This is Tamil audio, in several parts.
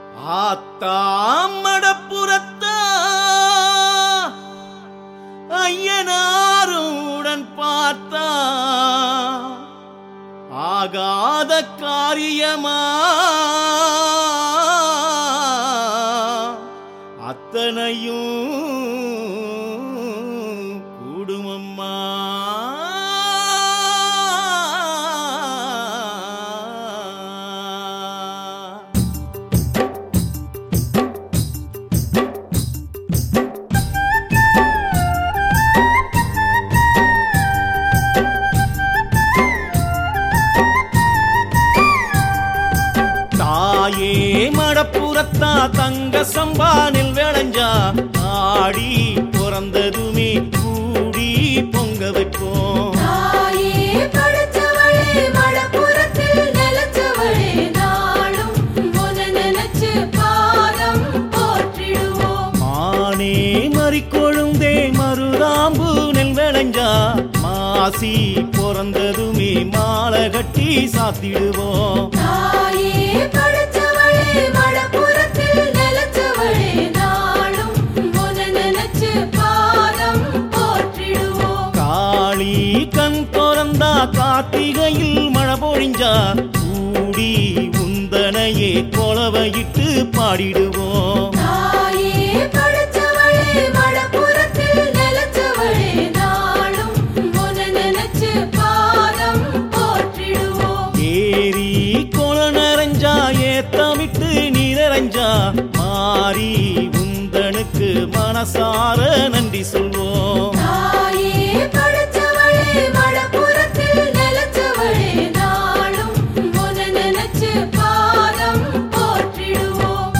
ஆத்தாமடப்புறத்தா ஐயனாருடன் பார்த்தா ஆகாத காரியமா அத்தனையும் கூடுமம்மா தாயே மடப்புறத்தா தங்க சம்பானில் விளைஞ்சா ஆடி பிறந்ததுமே கூடி பொங்க வைப்போம் தாயே படைச்சவளே மடப்புறத்தில் நிலச்சவளே நாளும் உன்னை நினைச்சு பாதம் போற்றிடுவோம் மானே மறிக்கொழுந்தே மருதாம்பு நெல் விளைஞ்சா மாசி பிறந்ததுமே மாலை கட்டி சாத்திடுவோம் தாயே படைச்சவளே மடப்புறத்தில் நிலச்சவளே நாளும் உன்னை நினைச்சு பாதம் போற்றிடுவோம் காளி கண் திறந்தா கார்த்திகையில் மழை பொழிஞ்சா கூடி உந்தனையே கொலவையிட்டு பாடிடுவோம் தாயே படைச்சவளே மடப்புறத்தில் நிலச்சவளே நாளும் உன்னை நினைச்சு பாதம் போற்றிடுவோம் ஏரி கொல நிறைஞ்சா ஏத்தமிட்டு நீரஞ்சா மாறி உந்தனுக்கு மனசார நன்றி சொல்வோம் தாயே படைச்சவளே மடப்புறத்தில் நிலச்சவளே நாளும் உன்னை நினைச்சு பாதம் போற்றிடுவோம்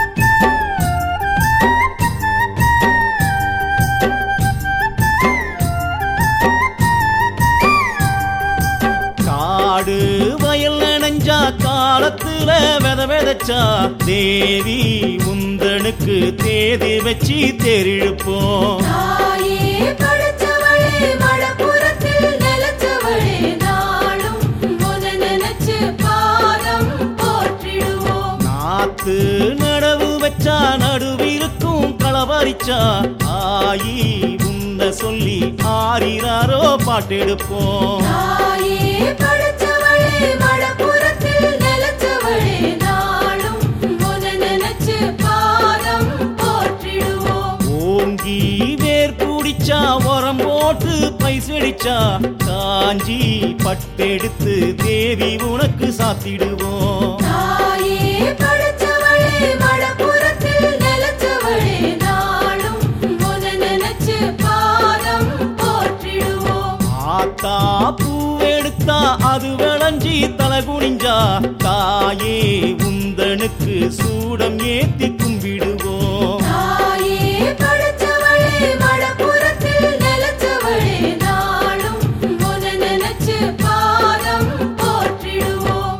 காடு வயல் நனைஞ்சா காலத்துல வித விதைச்சா தேவி உந்தனுக்கு தேதி வச்சு தேரிழுப்போம் தாயே படைச்சவளே மடப்புறத்தில் நிலச்சவளே நாளும் உன்னை நினைச்சு பாதம் போற்றிடுவோம் நாத்து நடவு வச்சா நடுவிருக்கும் களவரிச்சா ஆயி உந்த சொல்லி ஆறிறாரோ பாட்டெடுப்போம் தாயே படைச்சவளே மடப்புறத்தில் நிலச்சவளே நாளும் உன்னை நினைச்சு பாதம் போற்றிடுவோம் ஓங்கி வேர் பிடிச்சா உரம் போட்டு பைசடிச்சா காஞ்சி பட்டெடுத்து தேவி உனக்கு சாத்திடுவோம் தாயே படைச்சவளே மடப்புறத்தில் நிலச்சவளே நாளும் உன்னை நினைச்சு பாதம் போற்றிடுவோம் ஆத்தா பூவெடுத்தா அது விளைஞ்சி தலை குனிஞ்சா தாயே உந்தனுக்கு சூடம் ஏத்தி கும்பிடுவோம் தாயே படைச்சவளே மடப்புறத்தில் நிலச்சவளே நாளும் உன்னை நினைச்சு பாதம் போற்றிடுவோம்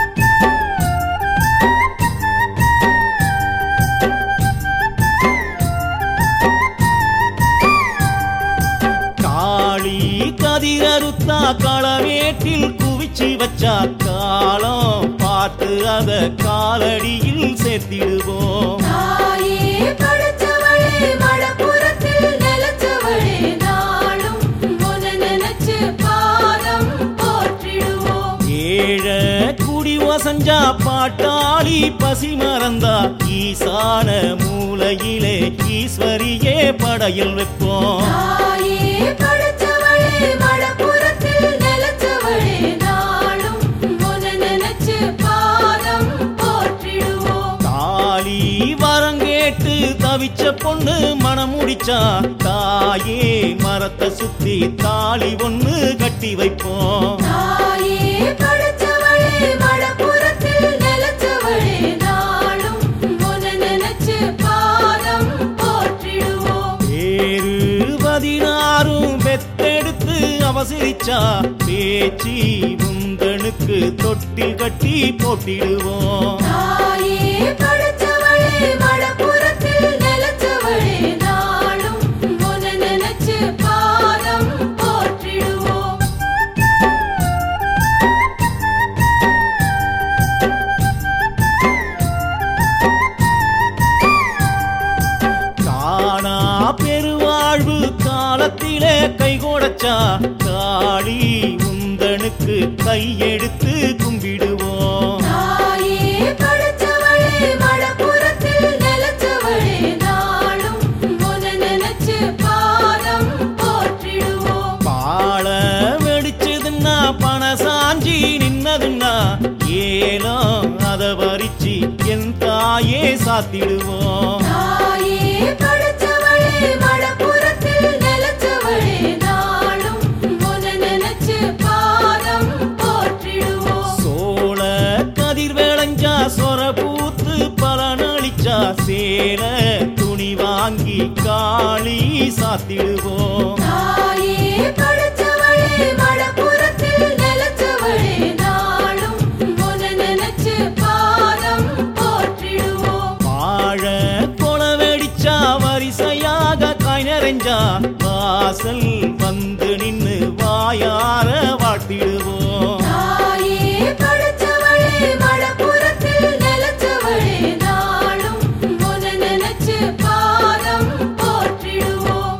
காளி கதிரறுத்தா களவேட்டில் குவிச்சு வச்சா காலம் பார்த்து அத காலடியில் சேர்த்திடுவோம் தாயே படைச்சவளே மடப்புறத்தில் நிலச்சவளே நாளும் உன்னை நினைச்சு பாதம் போற்றிடுவோம் ஏழ குடி வசஞ்சா பாட்டாளி பசி மறந்தா ஈசான மூலையிலே ஈஸ்வரியே படையில் வைப்போம் தாயே படைச்சவளே மடப்புறத்தில் நிலச்சவளே நாளும் உன்னை நினைச்சு பாதம் போற்றிடுவோம் தாலி வரங்கேட்டு தவிச்ச பொண்ணு மனம் முடிச்சா தாயே மரத்தை சுத்தி தாலி ஒண்ணு கட்டி வைப்போம் தாயே படைச்சவளே மடப்புறத்தில் நிலச்சவளே நாளும் உன்னை நினைச்சு பாதம் போற்றிடுவோம் பேரு பதினாறும் பெத்தெடுத்து அவசரிச்சா பேச்சி முந்தனுக்கு தொட்டில் கட்டி போட்டிடுவோம் தாயே படைச்சவளே மடப்புறத்தில் நிலச்சவளே நாளும் உன்னை நினைச்சு பாதம் போற்றிடுவோம் கையெடுத்து கும்பிடுவோம் தாயே படைச்சவளே மடப்புறத்தில் நிலச்சவளே நாளும் உன்னை நினைச்சு பாதம் போற்றிடுவோம் பாழ வெடிச்சதுன்னா பண சாஞ்சி நின்னதுன்னா ஏலோ அத பறிச்சு என் தாயே சாத்திடுவோம் தாயே படைச்சவளே மடப்புறத்தில் நிலச்சவளே நாளும் உன்னை நினைச்சு பாதம் போற்றிடுவோம் சோழ கதிர் விளைஞ்சா சொர பூத்து பலனளிச்சா சேல துணி வாங்கி காளி சாத்திடுவோம் தாயே படைச்சவளே மடப்புறத்தில் நிலச்சவளே நாளும் உன்னை நினைச்சு பாதம் போற்றிடுவோம் வாழ கொல வெடிச்சா வரிசையாக காய் நிறைஞ்சா வாசல் வந்து நின்னு வாயார வாழ்த்திடுவோம் தாயே படைச்சவளே மடப்புறத்தில் நிலச்சவளே நாளும் உன்னை நினைச்சு பாதம் போற்றிடுவோம்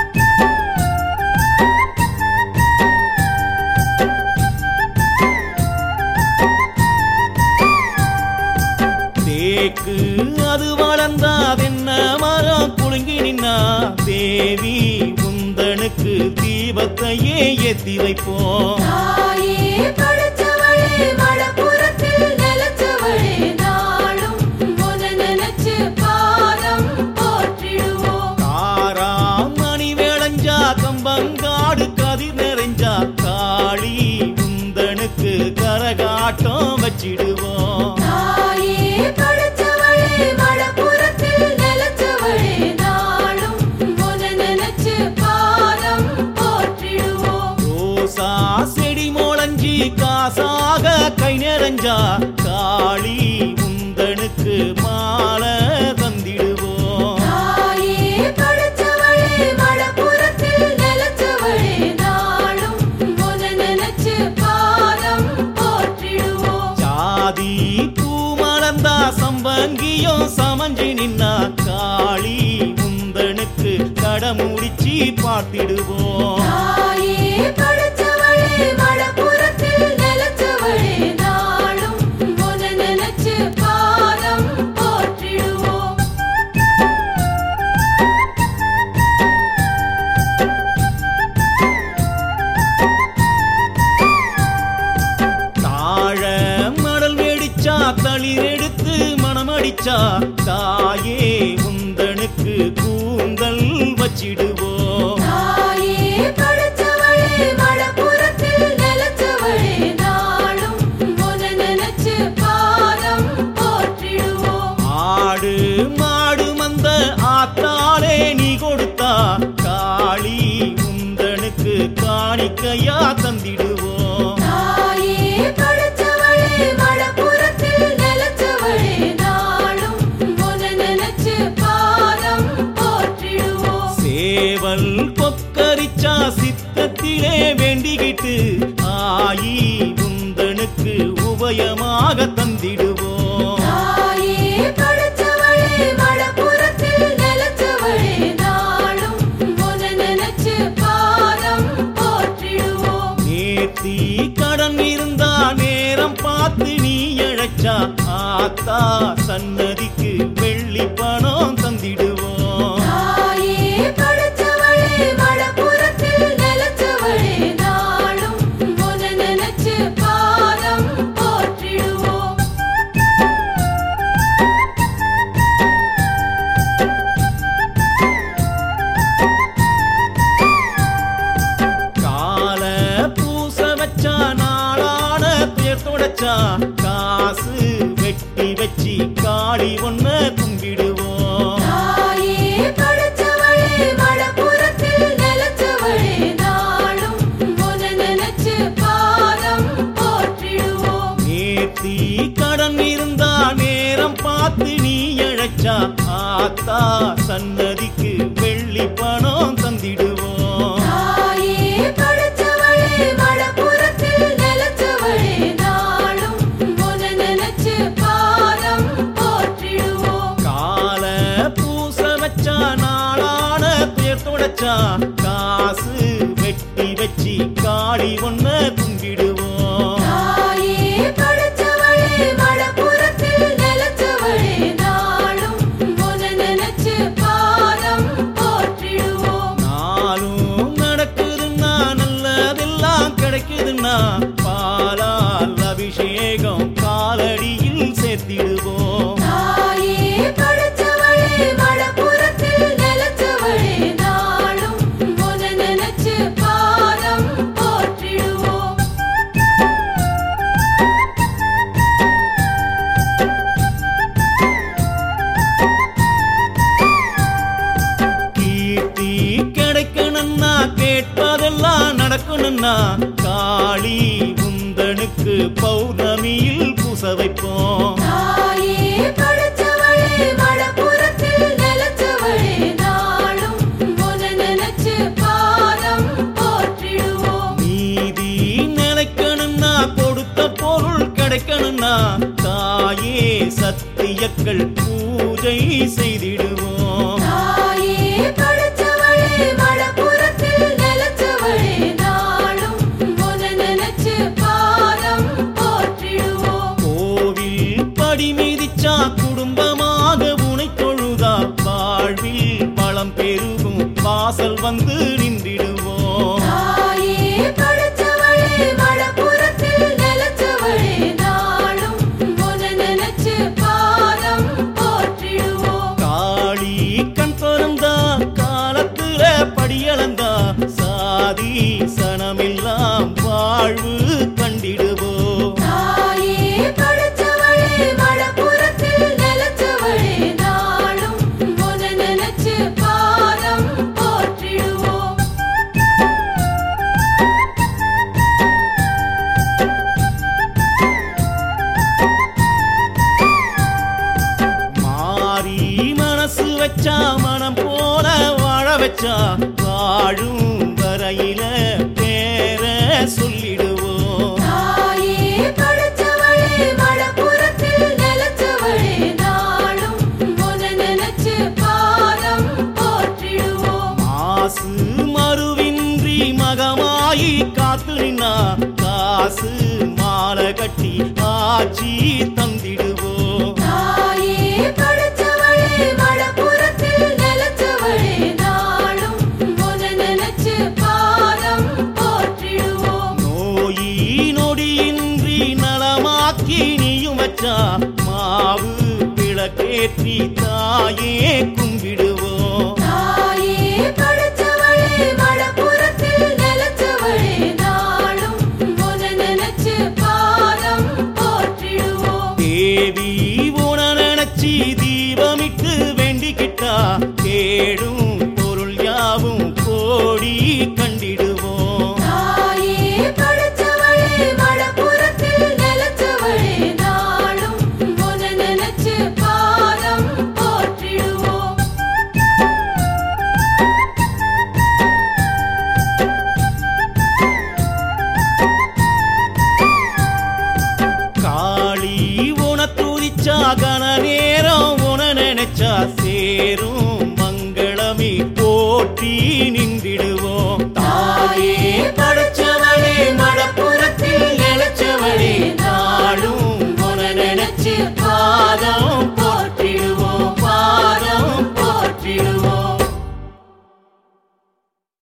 தேக்கு அது வளர்ந்தாதென்ன மரம் குலுங்கி நின்னா தேவி உந்தனுக்கு தீபத்தையே ஏத்தி வைப்போம் தாயே படைச்சவளே மடப்புறத்தில் நிலச்சவளே நாளும் உன்னை நினைச்சு பாதம் போற்றிடுவோம் காராம் மணி விளைஞ்சா கம்பங்காடு கதிர் நிறைஞ்சா காளி உந்தனுக்கு கரகாட்டம் வச்சிடுவோம் தாயே படைச்சவளே மடப்புறத்தில் நிலச்சவளே நாளும் உன்னை நினைச்சு பாதம் போற்றிடுவோம் ரோசா செடி முளைஞ்சி காசாக கை நிறைஞ்சா காளி உந்தனுக்கு மாலை தந்திடுவோம் தாயே படைச்சவளே மடப்புறத்தில் நிலச்சவளே நாளும் உன்னை நினைச்சு பாதம் போற்றிடுவோம் ஜாதி பூ மலர்ந்தா சம்பங்கியும் சமஞ்சி நின்னா காளி உந்தனுக்கு கடமுடிச்சி பார்த்திடுவோம் தாயே படைச்சவளே மடப்புறத்தில் நிலச்சவளே நாளும் உன்னை நினைச்சு பாதம் போற்றிடுவோம் தாழ மடல் வெடிச்சா தளிர் எடுத்து மணமடிச்சா தாயே உந்தனுக்கு கூந்தல் வச்சிடுவோம் தாயே படைச்சவளே மடப்புறத்தில் நிலச்சவளே நாளும் உன்னை நினைச்சு பாதம் போற்றிடுவோம் ஆடு மாடு மந்த ஆத்தாளே நீ கொடுத்தா காளி உந்தனுக்கு காணிக்கையா தந்திடுவோம் தாயே படைச்சவளே மடப்புறத்தில் நிலச்சவளே நாளும் உன்னை நினைச்சு பாதம் போற்றிடுவோம் சேவல் கொக்கரிச்சா சித்தத்திலே வேண்டிக்கிட்டு ஆயி உந்தனுக்கு உபயமாக தந்திடுவோம் தாயே படைச்சவளே மடப்புறத்தில் நிலச்சவளே நாளும் உன்னை நினைச்சு பாதம் போற்றிடுவோம் நேர்த்தி கடன் இருந்தா நேரம் பார்த்து நீ அழைச்சா ஆத்தா சன்னதிக்கு வெள்ளி பணம் தந்திடுவோம் தாயே படைச்சவளே மடப்புறத்தில் நிலச்சவளே நாளும் உன்னை நினைச்சு பாதம் போற்றிடுவோம் கால பூச வச்சா நாளான பேர் தொடச்சா காசு வெட்டி வச்சு காளி ஒன்ன கும்பிடுவோம் தாயே படைச்சவளே மடப்புறத்தில் நிலச்சவளே நாளும் உன்னை நினைச்சு பாதம் போற்றிடுவோம் நேர்த்தி கடன் இருந்தா நேரம் பார்த்து நீ அழைச்சா ஆத்தா சன்னதிக்கு வெள்ளி பணம் தந்திடுவோம் தாயே படைச்சவளே மடப்புறத்தில் நிலச்சவளே நாளும் உன்னை நினைச்சு பாதம் போற்றிடுவோம் கால பூச வச்சா நாளான பேர் தொடச்சா காசு வெட்டி வச்சு காளி ஒன்ன கும்பிடுவோம் வைக்கணும்னா காளி உந்தனுக்கு பௌர்ணமியில் பூச வைப்போம் தாயே படைச்சவளே மடப்புறத்தில் நிலச்சவளே நாளும் உன்னை நினைச்சு பாதம் போற்றிடுவோம் நீதி நிலைக்கணும்னா கொடுத்த பொருள் கிடைக்கணும்னா தாயே சத்தியக்கள் பூஜை செய்திடுவோம் தாயே படைச்சவளே மடப்புறத்தில் நிலச்சவளே நாளும் உன்னை நினைச்சு பாதம் போற்றிடுவோம் கோவில் படி மிதிச்சா குடும்பமாக உனை தொழுதா வாழ்வில் பழம் பெருகும் வாசல் வந்து நின்றிடுவோம் தாயே படைச்சவளே மடப்புறத்தில் நிலச்சவளே நாளும் உன்னை நினைச்சு பாதம் போற்றிடுவோம் காளி கண் திறந்தா காலத்துல படியளந்தா சாதி சனமெல்லாம் வாழ்வு கண்டிடுவோம் தாயே படைச்சவளே மடப்புறத்தில் நிலச்சவளே நாளும் உன்னை நினைச்சு பாதம் போற்றிடுவோம் மாறி மனசு வச்சா மனம் போல வாழ வச்சா வாழும் வரையில பேர சொல்லிடுவோம் தாயே படைச்சவளே மடப்புறத்தில் நிலச்சவளே நாளும் உன்னை நினைச்சு பாதம் போற்றிடுவோம் மாசு மறுவின்றி மகமாயி காத்து நின்னா காசு மாலை கட்டி ஆட்சி தந்திடுவோம் தாயே படைச்சவளே மடப்புறத்தில் நிலச்சவளே நாளும் உன்னை நினைச்சு பாதம் போற்றிடுவோம் நோயி நொடியின்றி நலமாக்கி நீயும் வச்சா மாவு விளக்கேற்றி தாயே கும்பிடுவோம் தாயே படைச்சவளே மடப்புறத்தில் நிலச்சவளே நாளும் உன்னை நினைச்சு பாதம் போற்றிடுவோம் தேவி உன நினைச்சி தீபமிட்டு வேண்டிக்கிட்டா கேடும் பொருள் யாவும் கோடி கண்டிடுவோம் தாயே படைச்சவளே மடப்புறத்தில் நிலச்சவளே நாளும் உன்னை நினைச்சு பாதம் போற்றிடுவோம் காளி உன துதிச்சா கன நேரம் உன நினைச்சா சேரும் மங்களமே போற்றி நின்றிடுவோம் தாயே படைச்சவளே மடப்புறத்தில் நினைச்சவளே நாளும் உன நினைச்சு பாதம்